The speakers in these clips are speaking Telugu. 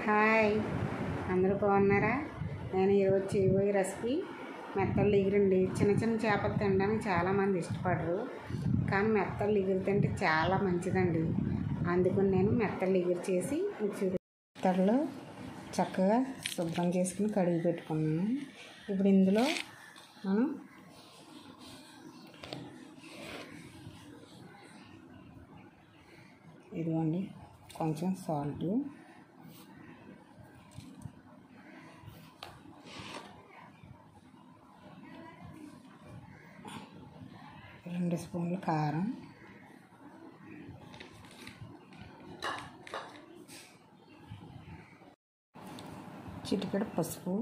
హాయ్ అందరూ బాగున్నారా నేను ఈరోజు చేయబోయే రెసిపీ మెత్తలు ఎగిరండి చిన్న చిన్న చేపలు తినడానికి చాలామంది ఇష్టపడరు కానీ మెత్తలు ఎగురు తింటే చాలా మంచిదండి అందుకని నేను మెత్తలు ఎగురు చేసి మీకు చూపి మెత్తల్లో చక్కగా శుభ్రం చేసుకుని కడిగి పెట్టుకున్నాను ఇప్పుడు ఇందులో మనం ఇదిగోండి కొంచెం సాల్ట్ రెండు స్పూన్లు కారం చిటికెడు పసుపు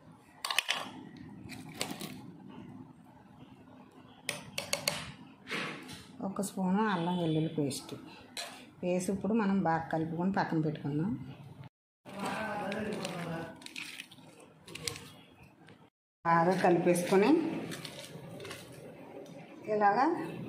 ఒక స్పూను అల్లం వెల్లుల్లి పేస్ట్ వేసి ఇప్పుడు మనం బాగా కలుపుకొని పక్కన పెట్టుకుందాం బాగా కలిపేసుకొని ఇలాగా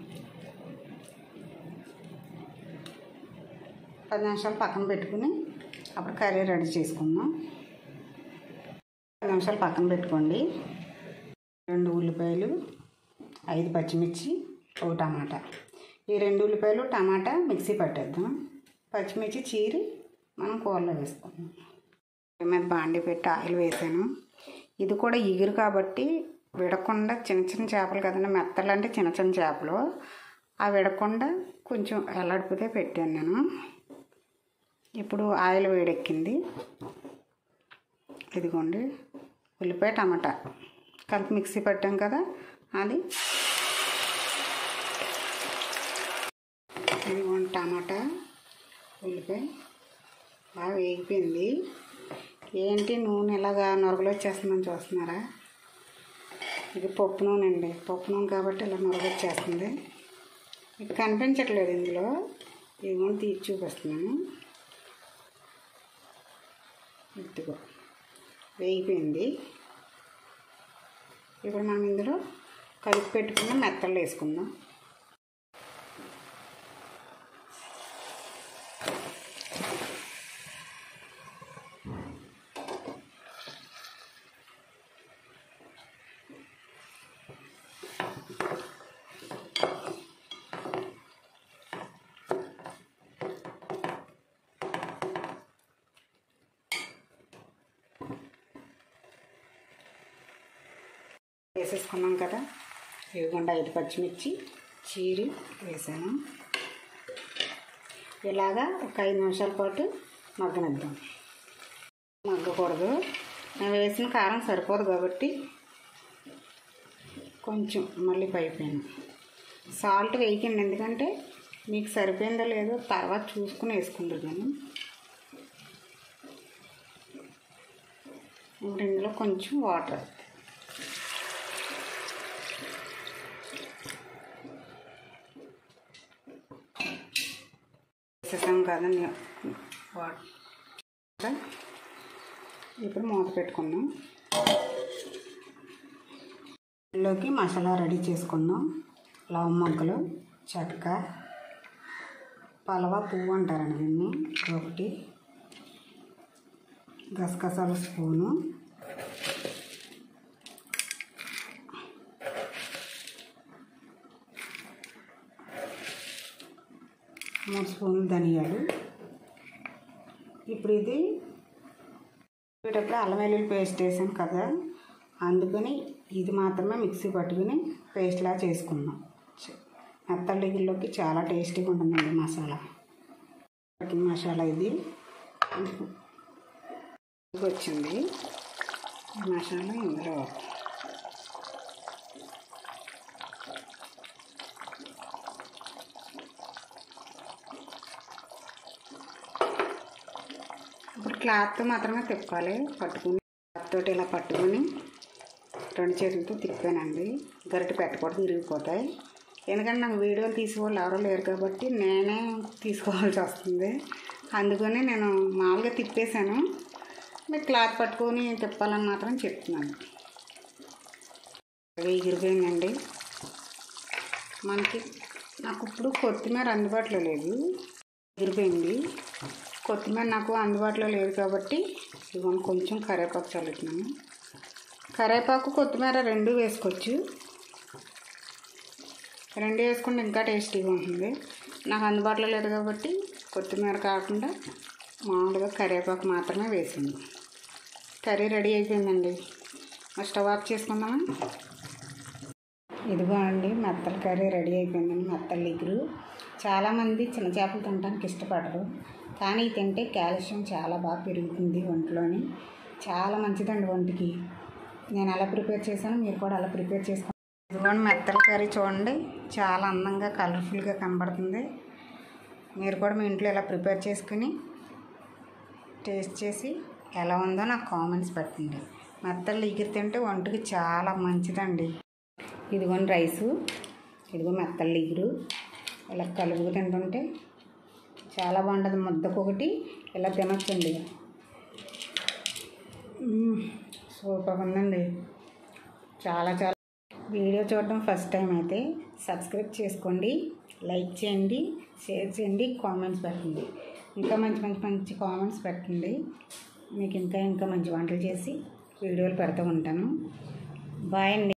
పది నిమిషాలు పక్కన పెట్టుకుని అప్పుడు కర్రీ రెడీ చేసుకుందాం పది నిమిషాలు పక్కన పెట్టుకోండి రెండు ఉల్లిపాయలు ఐదు పచ్చిమిర్చి ఒక టమాటా ఈ రెండు ఉల్లిపాయలు టమాటా మిక్సీ పట్టేద్దాం పచ్చిమిర్చి చీరి మనం కూరలో వేసుకుందాం పొయ్యి మీద బాండి పెట్టి ఆయిల్ వేసాను ఇది కూడా ఇగురు కాబట్టి విడకుండా చిన్న చిన్న చేపలు కదండి మెత్తలు అంటే చిన్న చిన్న చేపలు ఆ విడకుండా కొంచెం ఎల్లడిపోతే పెట్టాను నేను ఇప్పుడు ఆయిల్ వేడెక్కింది ఇదిగోండి ఉల్లిపాయ టమాటా కలిపి మిక్సీ పెట్టాం కదా అది ఇదిగోండి టమాటా ఉల్లిపాయ బాగా వేగిపోయింది ఏంటి నూనె ఇలాగా నొరగలు వచ్చేస్తుందని చూస్తున్నారా ఇది పప్పు నూనె అండి పప్పు నూనె కాబట్టి ఇలా నొరగ వచ్చేస్తుంది ఇది కనిపించట్లేదు ఇందులో ఇదిగోండి తీసి చూపిస్తున్నాను ఇదిగో వేగిపోయింది ఇప్పుడు మనం ఇందులో కలిపి పెట్టుకున్న మెత్తలు వేసుకుందాం వేసేసుకున్నాం కదా ఇదిగోండి ఐదు పచ్చిమిర్చి చీరి వేసాను ఇలాగా ఒక ఐదు నిమిషాల పాటు మగ్గనిద్దాం మగ్గకూడదు నేను వేసిన కారం సరిపోదు కాబట్టి కొంచెం మళ్ళీ పైపోయాను సాల్ట్ వేయకండి ఎందుకంటే మీకు సరిపోయిందో లేదో తర్వాత చూసుకుని వేసుకుందరు కానీ ఇప్పుడు ఇందులో కొంచెం వాటర్ వేసేసాం కదండి వాటర్ ఇప్పుడు మూత పెట్టుకుందాం ఇందులోకి మసాలా రెడీ చేసుకుందాం లవ మొగ్గలు చెక్క పలవ పువ్వు అంటారండి దీన్ని ఒకటి గసగసాల స్పూను మూడు స్పూన్లు ధనియాలు ఇప్పుడు ఇది పెట్టేటప్పుడు అల్లం వెల్లుల్లి పేస్ట్ వేసాను కదా అందుకని ఇది మాత్రమే మిక్సీ పట్టుకుని పేస్ట్లా చేసుకున్నాం మెత్తళ్ళగిల్లోకి చాలా టేస్టీగా ఉంటుందండి మసాలా పట్టిన మసాలా ఇది వచ్చింది ఈ మసాలా ఇందులో ఇప్పుడు క్లాత్ మాత్రమే తిప్పాలి పట్టుకుని క్లాత్ తోటి ఇలా పట్టుకొని రెండు చేతులతో తిప్పానండి గరిటె పెట్టకూడదు విరిగిపోతాయి ఎందుకంటే నాకు వీడియోలు తీసేవాళ్ళు ఎవరో లేరు కాబట్టి నేనే తీసుకోవాల్సి వస్తుంది అందుకని నేను మామూలుగా తిప్పేశాను మీరు క్లాత్ పట్టుకొని తిప్పాలని మాత్రం చెప్తున్నాను ఎగిరిపోయిందండి మనకి నాకు ఇప్పుడు కొత్తిమీర అందుబాటులో లేదు ఎగిరిపోయింది కొత్తిమీర నాకు అందుబాటులో లేదు కాబట్టి ఇదిగోండి కొంచెం కరివేపాకు చల్లుతున్నాను కరివేపాకు కొత్తిమీర రెండు వేసుకోవచ్చు రెండు వేసుకుంటే ఇంకా టేస్టీగా ఉంటుంది నాకు అందుబాటులో లేదు కాబట్టి కొత్తిమీర కాకుండా మామూలుగా కరివేపాకు మాత్రమే వేసింది కర్రీ రెడీ అయిపోయిందండి మరి స్టవ్ ఆఫ్ చేసుకుందామా ఇదిగో అండి మెత్తల కర్రీ రెడీ అయిపోయిందండి మెత్తల ఇగురు చాలామంది చిన్న చేపలు తినడానికి ఇష్టపడరు కానీ ఇది తింటే కాల్షియం చాలా బాగా పెరుగుతుంది ఒంట్లోని చాలా మంచిదండి ఒంటికి నేను ఎలా ప్రిపేర్ చేశానో మీరు కూడా అలా ప్రిపేర్ చేసుకోండి ఇదిగోండి మెత్తల కర్రీ చూడండి చాలా అందంగా కలర్ఫుల్గా కనబడుతుంది మీరు కూడా మీ ఇంట్లో ఇలా ప్రిపేర్ చేసుకుని టేస్ట్ చేసి ఎలా ఉందో నాకు కామెంట్స్ పెట్టండి మెత్తలు ఎగిరి తింటే ఒంటికి చాలా మంచిదండి ఇదిగోండి రైసు ఇదిగో మెత్తలు ఎగురు ఇలా కలుపుకు తింటుంటే చాలా బాగుంటుంది ముద్దకొకటి ఇలా తినొచ్చండి మ్మ్. సూపర్ ఉందండి చాలా చాలా వీడియో చూడడం ఫస్ట్ టైం అయితే సబ్స్క్రైబ్ చేసుకోండి లైక్ చేయండి షేర్ చేయండి కామెంట్స్ పెట్టండి ఇంకా మంచి మంచి మంచి కామెంట్స్ పెట్టండి మీకు ఇంకా ఇంకా మంచి వంటలు చేసి వీడియోలు పెడుతూ ఉంటాను బాయ్ అండి